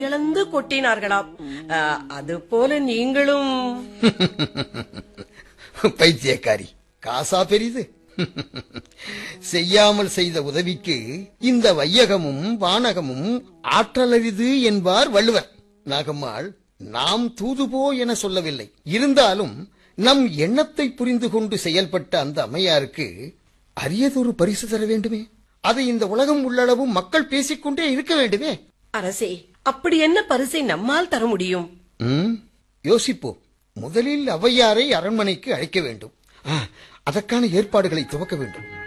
இழந்து கொட்டினார்களாம் அஹ், அது போல நீங்களும் பைத்தியக்காரி காசா பெரிது செய்யாமல் செய்த உதவிக்கு இந்த வையகமும் வானகமும் ஆற்றலரிது என்பார் வள்ளுவர் நாகம்மாள் நாம் தூதுபோ என சொல்லவில்லை இருந்தாலும் நம் எண்ணத்தை புரிந்து கொண்டு செயல்பட்ட அந்த அம்மையாருக்கு அரியதொரு பரிசு தர வேண்டுமே அதை இந்த உலகம் உள்ளளவு மக்கள் பேசிக்கொண்டே இருக்க வேண்டுமே அரசே அப்படி என்ன பரிசை நம்மால் தர முடியும் ம், யோசிப்போம் முதலில் ஔவையாரை அரண்மனைக்கு அழைக்க வேண்டும் ஆ, அதற்கான ஏற்பாடுகளை துவக்க வேண்டும்